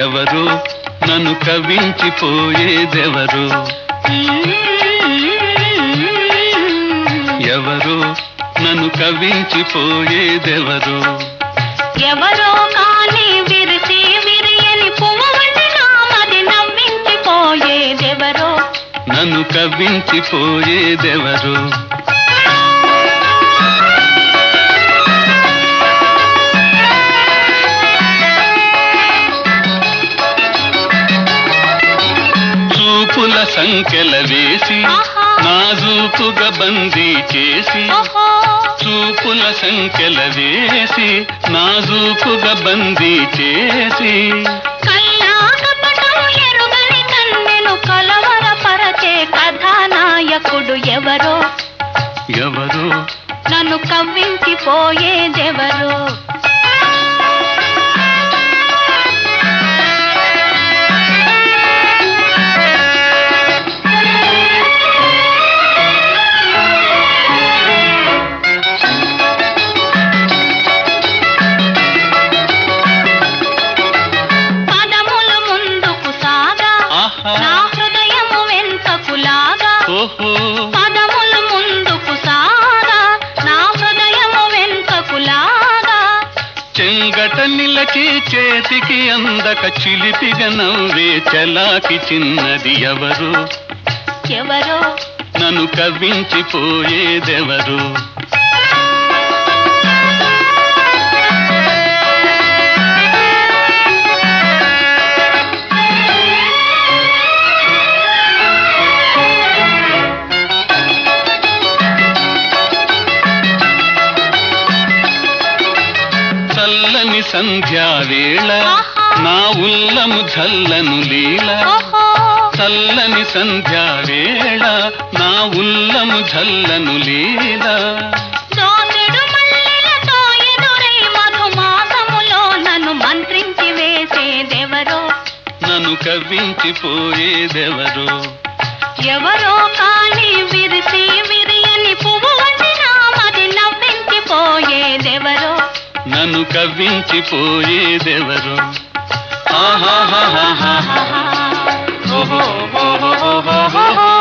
ఎవరు నన్ను కవ్వించిపోయేదెవరు ఎవరు నన్ను కవ్వించిపోయేదెవరు ఎవరో కాని విరిసి విరియని పువ్వు వంటి నామది నవ్వించిపోయేదెవరో నన్ను కవ్వించిపోయేదెవరు చూపుల సంఖ్యల వేసి ఆహా. నాజూకుగా బందీ చేసి ఓహో చూపుల సంఖ్యల వేసి నాజూకుగా బందీ చేసి కల్లాకపటం ఎరుగని కన్నెను కలవరపరచే కథానాయకుడు ఎవరో ఎవరు నన్ను కవ్వించిపోయేదెవరో పదములు ముందుకు సాగా ఆహా నా హృదయము వెంతకు లాగా ఓహో పదములు ముందుకు సాగా నా హృదయము వెంతకు లాగా చెంగట నిలకి చేతికి అందక చిలిపిగా నవ్వే చలాకి చిన్నది ఎవరు ఎవరో నన్ను కవ్వించిపోయేదెవరు చల్లని సంధ్యావేళ ఆహా. నా ఉల్లము జల్లను లీల ఓహో చల్లని సంధ్యావేళ నా ఉల్లము జల్లను లీల దోసెడు మల్లెలతో ఎదురై మధుమాసములో నన్ను మంత్రించి వేసేదెవరో నన్ను కవ్వించిపోయేదెవరు ఎవరో కాని విరిసి విరియని పువ్వు వంటి నామది నవ్వించిపోయేదెవరో నన్ను కవ్వించిపోయేదెవరు ఆహాహాహాహా. ఆహా ఓహో ఓహో ఓహో ఓహో